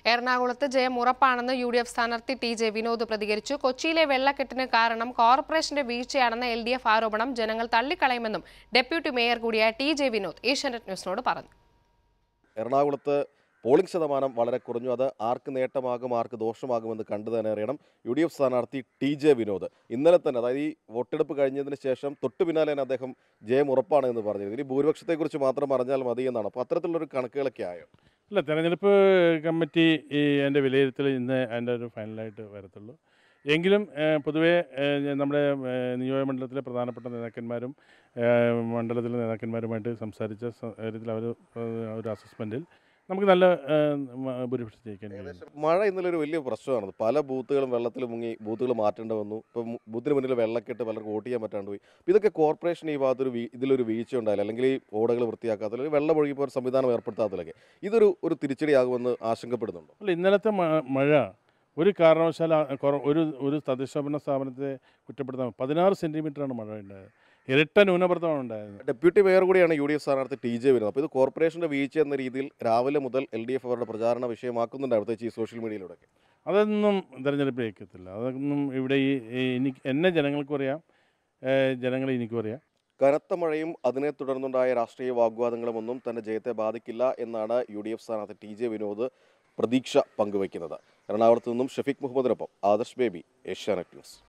എറണാകുളത്ത് ജയം ഉറപ്പാണെന്ന് യു ഡി എഫ് സ്ഥാനാർത്ഥി ടി ജെ വിനോദ് പ്രതികരിച്ചു കൊച്ചിയിലെ വെള്ളക്കെട്ടിന് കാരണം കോർപ്പറേഷന്റെ വീഴ്ചയാണെന്ന എൽ ഡി എഫ് ആരോപണം ജനങ്ങൾ തള്ളിക്കളയുമെന്നും ഡെപ്യൂട്ടി മേയർ കൂടിയായ ടി ജെ വിനോദ് ഏഷ്യാനെറ്റ് ന്യൂസിനോട് പറഞ്ഞു എറണാകുളത്ത് പോളിംഗ് ശതമാനം വളരെ കുറഞ്ഞു അത് ആർക്ക് നേട്ടമാകും ആർക്ക് ദോഷമാകുമെന്ന് കണ്ടു തന്നെ അറിയണം യു ഡി എഫ് സ്ഥാനാർത്ഥി ടി ജെ വിനോദ് ഇന്നലെ തന്നെ അതായത് ഈ വോട്ടെടുപ്പ് കഴിഞ്ഞതിന് ശേഷം തൊട്ടു പിന്നാലെ തന്നെ അദ്ദേഹം ജയം ഉറപ്പാണ് എന്ന് പറഞ്ഞിരുന്നു ഇനി ഭൂരിപക്ഷത്തെക്കുറിച്ച് മാത്രം പറഞ്ഞാൽ മതി എന്നാണ് അപ്പോൾ അത്തരത്തിലുള്ളൊരു കണക്കുകളൊക്കെ ആയോ അല്ല തെരഞ്ഞെടുപ്പ് കമ്മിറ്റി ഈ എൻ്റെ വിലയിരുത്തൽ ഇന്ന് അതിൻ്റെ ഒരു ഫൈനലായിട്ട് വരത്തുള്ളൂ എങ്കിലും ഏഹ്, പൊതുവേ ഏഹ്, നമ്മുടെ ഏഹ്, നിയോജകമണ്ഡലത്തിലെ പ്രധാനപ്പെട്ട നേതാക്കന്മാരും ഏഹ്, മണ്ഡലത്തിലെ നേതാക്കന്മാരുമായിട്ട് സംസാരിച്ച സ- കാര്യത്തിൽ അവർ ഒരു അസസ്മെൻറ്റിൽ നമുക്ക് നല്ല ഏഹ്, മ- ഭൂരിപക്ഷം ജയിക്കാൻ കഴിയും മഴ ഇന്നലെ ഒരു വലിയ പ്രശ്നമാണ് പല ബൂത്തുകളും വെള്ളത്തിൽ മുങ്ങി ബൂത്തുകൾ മാറ്റേണ്ടി വന്നു ഇപ്പം ബൂത്തിന് മുന്നിൽ വെള്ളക്കെട്ട് പലർക്ക് വോട്ട് ചെയ്യാൻ പറ്റാണ്ട് പോയി അപ്പോൾ ഇതൊക്കെ കോർപ്പറേഷൻ ഈ ഭാഗത്തൊരു വീ- ഇതിലൊരു വീഴ്ച ഉണ്ടായില്ല അല്ലെങ്കിൽ ഈ ഓടകൾ വൃത്തിയാക്കാത്ത അല്ലെങ്കിൽ വെള്ളം ഒഴുകിപ്പോൾ ഒരു സംവിധാനം ഏർപ്പെടുത്താത്തതിലൊക്കെ ഇതൊരു ഒരു തിരിച്ചടിയാകുമെന്ന് ആശങ്കപ്പെടുന്നുണ്ടോ അല്ല ഇന്നലത്തെ മ- മഴ ഒരു കാരണവശാൽ ആ കുറ- ഒരു ഒരു തദ്ദേശഭരണ സ്ഥാപനത്തെ കുറ്റപ്പെടുത്താൻ പതിനാറ് സെൻറ്റിമീറ്ററാണ് മഴ ഉണ്ടായത് ഇരട്ട ന്യൂനമർദ്ദമാണ് ഉണ്ടായത് ഡെപ്യൂട്ടി മേയർ കൂടിയാണ് യു ഡി എഫ് സ്ഥാനാർത്ഥി ടി ജെ വരുന്നത് അപ്പോൾ ഇത് കോർപ്പറേഷന്റെ വീഴ്ച എന്ന രീതിയിൽ രാവിലെ മുതൽ എൽ ഡി എഫ് അവരുടെ പ്രചാരണ വിഷയമാക്കുന്നുണ്ട് പ്രത്യേകിച്ച് ഈ സോഷ്യൽ മീഡിയയിലൂടെ അതൊന്നും തെരഞ്ഞെടുപ്പിൽ ഏൽക്കത്തില്ല അതൊന്നും ഇവിടെ ഈ ഈ എനിക്ക് എന്നെ ജനങ്ങൾക്കും അറിയാം ഏഹ് ജനങ്ങളെ എനിക്കും അറിയാം കനത്ത മഴയും അതിനെ തുടർന്നുണ്ടായ രാഷ്ട്രീയ വാഗ്വാദങ്ങളും ഒന്നും തന്റെ ജയത്തെ ബാധിക്കില്ല എന്നാണ് യു ഡി എഫ് സ്ഥാനാർത്ഥി ടി ജെ വിനോദ് പ്രതീക്ഷ പങ്കുവയ്ക്കുന്നത് എറണാകുളത്ത് നിന്നും ഷഫീഖ് മുഹമ്മദിനൊപ്പം ആദർശ് ബേബി ഏഷ്യാനെറ്റ് ന്യൂസ്